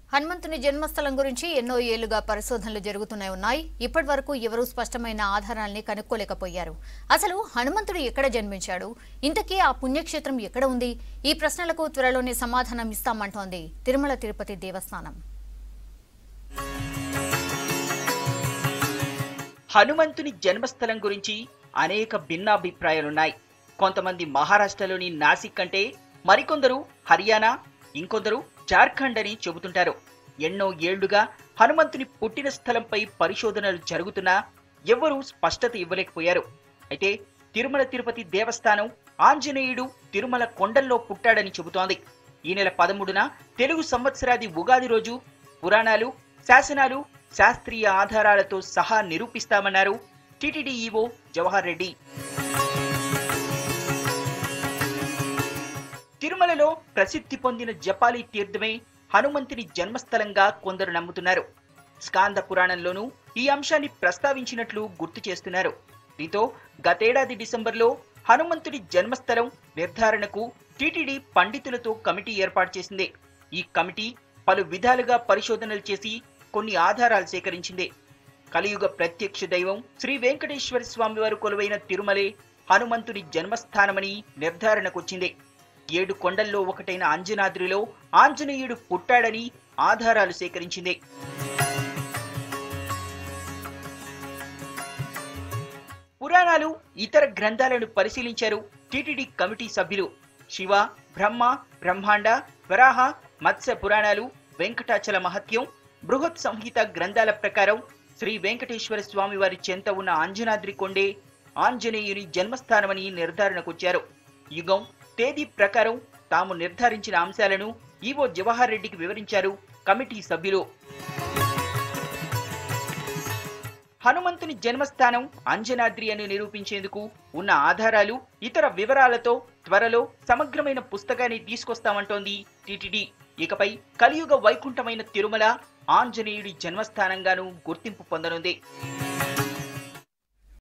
హనుమంతుని జన్మస్థలం గురించి ఎన్నో ఏళ్లుగా పరిశోధనలు జరుగుతూనే ఉన్నాయి ఇప్పటి వరకు ఎవరూ స్పష్టమైన ఆధారాల్ని కనుక్కోలేకపోయారు అసలు హనుమంతుడు ఎక్కడ జన్మించాడు ఇంతకీ ఆ పుణ్యక్షేత్రం ఎక్కడ ఉంది ఈ ప్రశ్నలకు త్వరలోనే సమాధానం ఇస్తామంటోంది తిరుమల తిరుపతి దేవస్థానం హనుమంతుని జన్మస్థలం గురించి అనేక భిన్నాభిప్రాయాలున్నాయి కొంతమంది మహారాష్ట్రలోని నాసిక్ అంటే మరికొందరు హర్యానా ఇంకొందరు జార్ఖండ్ అని చెబుతుంటారు ఎన్నో ఏళ్లుగా హనుమంతుని పుట్టిన స్థలంపై పరిశోధనలు జరుగుతున్నా ఎవ్వరూ స్పష్టత ఇవ్వలేకపోయారు అయితే తిరుమల తిరుపతి దేవస్థానం ఆంజనేయుడు తిరుమల కొండల్లో పుట్టాడని చెబుతోంది ఈ నెల పదమూడున తెలుగు సంవత్సరాది ఉగాది రోజు పురాణాలు శాసనాలు శాస్త్రీయ ఆధారాలతో సహా నిరూపిస్తామన్నారు టిటిడి ఈవో జవహర్ రెడ్డి తిరుమలలో ప్రసిద్ధి పొందిన జపాలి తీర్థమే హనుమంతుని జన్మస్థలంగా కొందరు నమ్ముతున్నారు స్కాంద పురాణంలోనూ ఈ అంశాన్ని ప్రస్తావించినట్లు గుర్తు చేస్తున్నారు దీంతో గతేడాది డిసెంబర్లో హనుమంతుడి జన్మస్థలం నిర్ధారణకు టిటిడి పండితులతో కమిటీ ఏర్పాటు చేసింది ఈ కమిటీ పలు విధాలుగా పరిశోధనలు చేసి కొన్ని ఆధారాలు సేకరించింది కలియుగ ప్రత్యక్ష దైవం శ్రీ వెంకటేశ్వర స్వామి వారు కొలువైన తిరుమలే హనుమంతుడి జన్మస్థానమని నిర్ధారణకొచ్చింది ఏడు కొండల్లో ఒకటైన అంజనాద్రిలో ఆంజనేయుడు పుట్టాడని ఆధారాలు సేకరించింది పురాణాలు ఇతర గ్రంథాలను పరిశీలించారు టిటిడి కమిటీ సభ్యులు శివ బ్రహ్మ బ్రహ్మాండ వరాహ మత్స్య పురాణాలు వెంకటాచల మహత్యం బృహత్ సంహిత గ్రంథాల ప్రకారం శ్రీ వెంకటేశ్వర స్వామి వారి చెంత ఉన్న అంజనాద్రి కొండే ఆంజనేయుని జన్మస్థానమని నిర్ధారణకొచ్చారు యుగం తేదీ ప్రకారం తాము నిర్ధారించిన అంశాలను ఈవో జవహర్ రెడ్డికి వివరించారు కమిటీ సభ్యులు హనుమంతుని జన్మస్థానం అంజనాద్రి అని నిరూపించేందుకు ఉన్న ఆధారాలు ఇతర వివరాలతో త్వరలో సమగ్రమైన పుస్తకాన్ని తీసుకొస్తామంటోంది టిటిడి ఇకపై కలియుగ వైకుంఠమైన తిరుమల ఆంజనేయుడి జన్మస్థానంగాను గుర్తింపు పొందనుంది